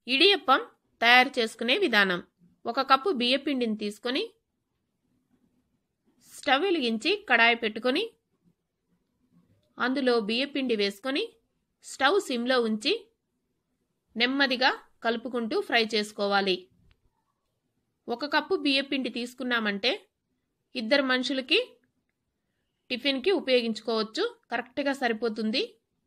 ఇడియప్పం తయారు చేసుకునే విధానం ఒక కప్పు బియ్యపిండిని తీసుకొని స్టవ్ వెలిగించి కడాయి పెట్టుకొని అందులో బియ్యపిండి వేసుకొని స్టవ్ సిమ్లో ఉంచి నెమ్మదిగా కలుపుకుంటూ ఫ్రై చేసుకోవాలి ఒక కప్పు బియ్యపిండి తీసుకున్నామంటే ఇద్దరు మనుషులకి టిఫిన్కి ఉపయోగించుకోవచ్చు కరెక్ట్గా సరిపోతుంది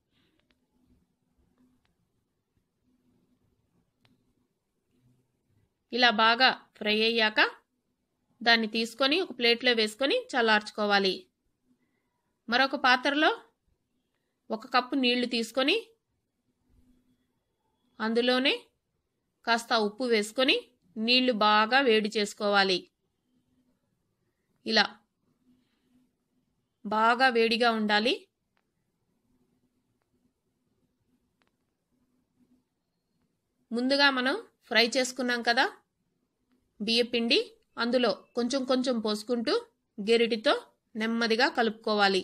ఇలా బాగా ఫ్రై అయ్యాక దాన్ని తీసుకొని ఒక ప్లేట్లో వేసుకొని చల్లార్చుకోవాలి మరొక పాత్రలో ఒక కప్పు నీళ్లు తీసుకొని అందులోనే కాస్త ఉప్పు వేసుకొని నీళ్లు బాగా వేడి చేసుకోవాలి ఇలా బాగా వేడిగా ఉండాలి ముందుగా మనం ఫ్రై చేసుకున్నాం కదా బియ్యపిండి అందులో కొంచెం కొంచెం పోసుకుంటూ గెరిటితో నెమ్మదిగా కలుపుకోవాలి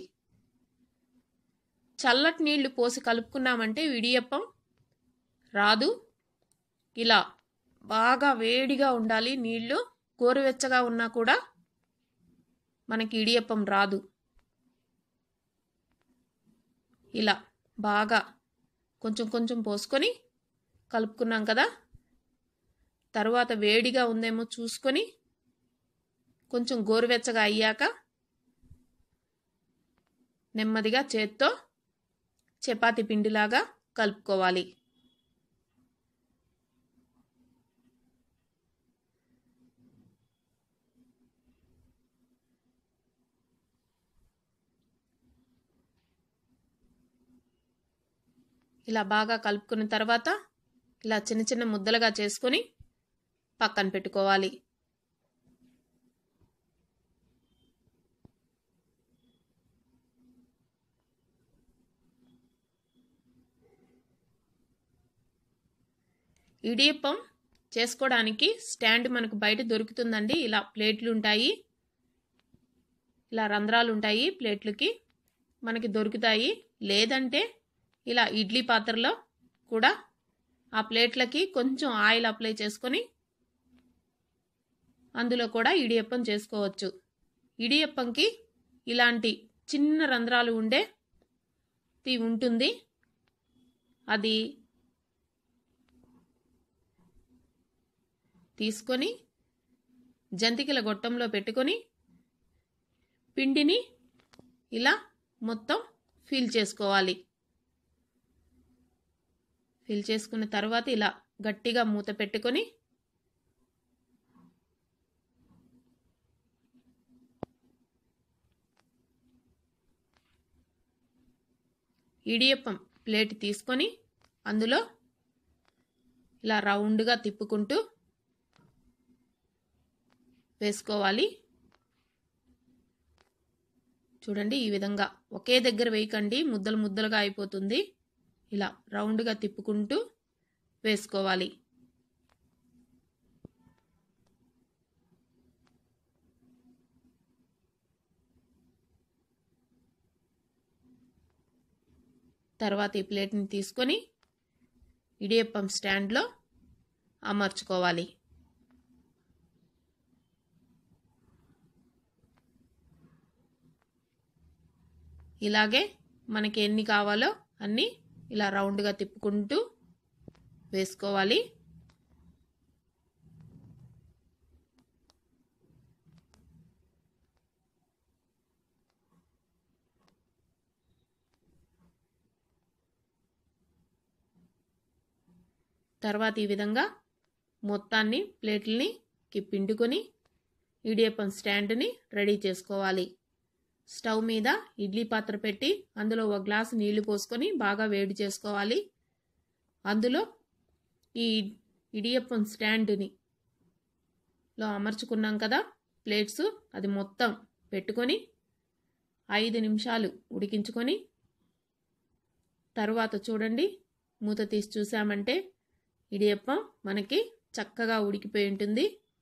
చల్లటి నీళ్లు పోసి కలుపుకున్నామంటే విడియప్పం రాదు ఇలా బాగా వేడిగా ఉండాలి నీళ్లు గోరువెచ్చగా ఉన్నా కూడా మనకి ఇడియప్పం రాదు ఇలా బాగా కొంచెం కొంచెం పోసుకొని కలుపుకున్నాం కదా తర్వాత వేడిగా ఉందేమో చూసుకొని కొంచెం గోరువెచ్చగా అయ్యాక నెమ్మదిగా చేత్తో చపాతి పిండిలాగా కలుపుకోవాలి ఇలా బాగా కలుపుకున్న తర్వాత ఇలా చిన్న చిన్న ముద్దలుగా చేసుకొని పక్కన పెట్టుకోవాలి ఇడియప్పం చేసుకోవడానికి స్టాండ్ మనకు బయట దొరుకుతుందండి ఇలా ప్లేట్లు ఉంటాయి ఇలా రంధ్రాలు ఉంటాయి ప్లేట్లకి మనకి దొరుకుతాయి లేదంటే ఇలా ఇడ్లీ పాత్రలో కూడా ఆ ప్లేట్లకి కొంచెం ఆయిల్ అప్లై చేసుకొని అందులో కూడా ఇడియప్పం చేసుకోవచ్చు ఇడియప్పంకి ఇలాంటి చిన్న రంధ్రాలు ఉండే ఉంటుంది అది తీసుకొని జంతికల గొట్టంలో పెట్టుకొని పిండిని ఇలా మొత్తం ఫిల్ చేసుకోవాలి ఫిల్ చేసుకున్న తర్వాత ఇలా గట్టిగా మూత పెట్టుకొని ఇడియప్పం ప్లేట్ తీసుకొని అందులో ఇలా రౌండ్గా తిప్పుకుంటూ వేసుకోవాలి చూడండి ఈ విధంగా ఒకే దగ్గర వేయకండి ముద్దలు ముద్దలుగా అయిపోతుంది ఇలా రౌండ్గా తిప్పుకుంటూ వేసుకోవాలి తర్వాత ఈ ప్లేట్ని తీసుకొని ఇడియప్పం స్టాండ్లో అమర్చుకోవాలి ఇలాగే మనకి ఎన్ని కావాలో అన్నీ ఇలా రౌండ్గా తిప్పుకుంటూ వేసుకోవాలి తర్వాత ఈ విధంగా మొత్తాన్ని ప్లేట్లని పిండుకొని ఇడియప్పం స్టాండ్ని రెడీ చేసుకోవాలి స్టవ్ మీద ఇడ్లీ పాత్ర పెట్టి అందులో ఒక గ్లాసు నీళ్లు పోసుకొని బాగా వేడి చేసుకోవాలి అందులో ఈ ఇడియప్పం స్టాండ్ని లో అమర్చుకున్నాం కదా ప్లేట్స్ అది మొత్తం పెట్టుకొని ఐదు నిమిషాలు ఉడికించుకొని తర్వాత చూడండి మూత తీసి చూసామంటే ఇడియప్పం మనకి చక్కగా ఉడికిపోయి ఉంటుంది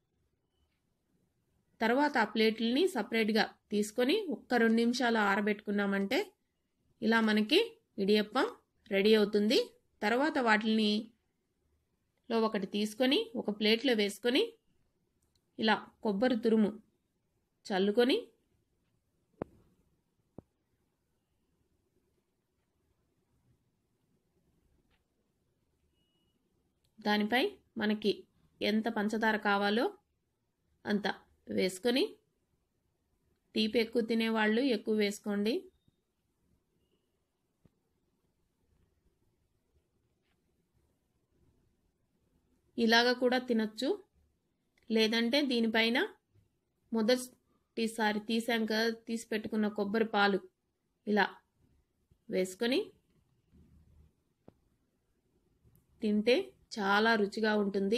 తర్వాత ఆ ప్లేట్లని సపరేట్గా తీసుకొని ఒక్క రెండు నిమిషాలు ఆరబెట్టుకున్నామంటే ఇలా మనకి ఇడియప్పం రెడీ అవుతుంది తర్వాత వాటిని లో ఒకటి తీసుకొని ఒక ప్లేట్లో వేసుకొని ఇలా కొబ్బరి తురుము చల్లుకొని దానిపై మనకి ఎంత పంచదార కావాలో అంత వేసుకొని తీపి ఎక్కువ తినేవాళ్ళు ఎక్కువ వేసుకోండి ఇలాగ కూడా తినచ్చు లేదంటే దీనిపైన మొదటిసారి తీసాక తీసి పెట్టుకున్న కొబ్బరి పాలు ఇలా వేసుకొని తింటే చాలా రుచిగా ఉంటుంది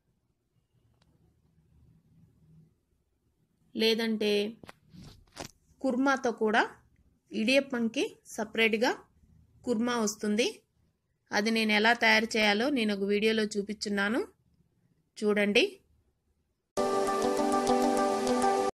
లేదంటే కుర్మాతో కూడా ఇడియప్పంకి సపరేట్గా కుర్మా వస్తుంది అది నేను ఎలా తయారు చేయాలో నేను ఒక వీడియోలో చూపించున్నాను చూడండి